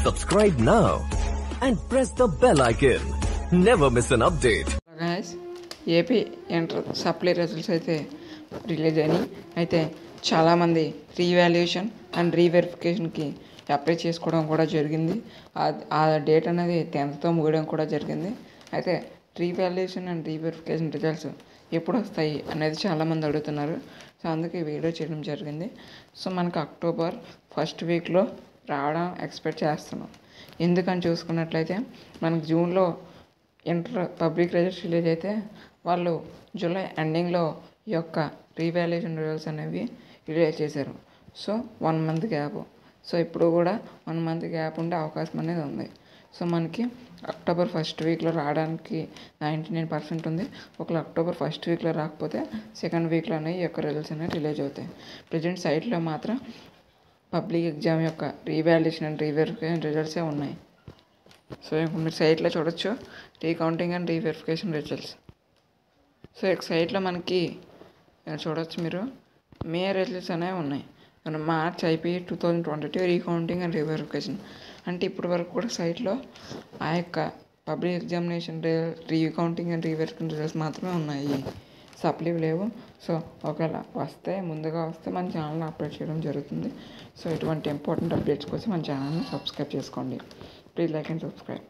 Subscribe now and press the bell icon. Never miss an update. Guys AP inter supply results అయితే release అయినాయి అయితే చాలామంది revaluation and రీవెరిఫికేషన్కి apply చేసుకోవడం కూడా జరిగింది ఆ- ఆ డేట్ అనేది టెన్త్తో ముగియడం కూడా జరిగింది అయితే రీవాల్యుయేషన్ అండ్ రీవెరిఫికేషన్ రిజల్ట్స్ ఎప్పుడు వస్తాయి అనేది చాలామంది అడుగుతున్నారు సో అందుకే ఈ వీడియో చేయడం జరిగింది సో మనకు అక్టోబర్ ఫస్ట్ వీక్లో రావడం ఎక్స్పెక్ట్ చేస్తున్నాం ఎందుకని చూసుకున్నట్లయితే మనకు జూన్లో ఇంటర్ పబ్లిక్ రిజల్ట్స్ రిలీజ్ అయితే వాళ్ళు జూలై ఎండింగ్లో ఈ యొక్క రీవాల్యుయేషన్ రిజల్ట్స్ అనేవి రిలీజ్ చేశారు so one month gap so ఇప్పుడు కూడా వన్ మంత్ గ్యాప్ ఉండే అవకాశం అనేది ఉంది సో మనకి అక్టోబర్ ఫస్ట్ వీక్లో రావడానికి నైంటీ నైన్ పర్సెంట్ ఉంది ఒకవేళ అక్టోబర్ ఫస్ట్ వీక్లో రాకపోతే సెకండ్ వీక్లోనే ఈ యొక్క రిజల్ట్స్ అనేవి రిలీజ్ అవుతాయి ప్రజెంట్ సైట్లో మాత్రం పబ్లిక్ ఎగ్జామ్ యొక్క రీవాల్యుయేషన్ అండ్ రీవెరిఫికేషన్ రిజల్ట్సే ఉన్నాయి సో ఇప్పుడు మీరు సైట్లో చూడొచ్చు recounting and reverification results so ఇక సైట్లో మనకి ఇక్కడ చూడొచ్చు మీరు మే రిజల్ట్స్ అనేవి ఉన్నాయి మన మార్చ్ అయిపోయి two thousand twenty two recounting and reverification అంటే ఇప్పటి వరకు కూడా సైట్లో ఆ యొక్క public examination recounting and reverification results మాత్రమే ఉన్నాయి సప్లీ లేవు సో ఒకవేళ వస్తే ముందుగా వస్తే మన ఛానల్ని అప్డేట్ చేయడం జరుగుతుంది సో ఇటువంటి ఇంపార్టెంట్ అప్డేట్స్ కోసం మన ఛానల్ని సబ్స్క్రైబ్ చేసుకోండి ప్లీజ్ లైక్ అండ్ సబ్స్క్రైబ్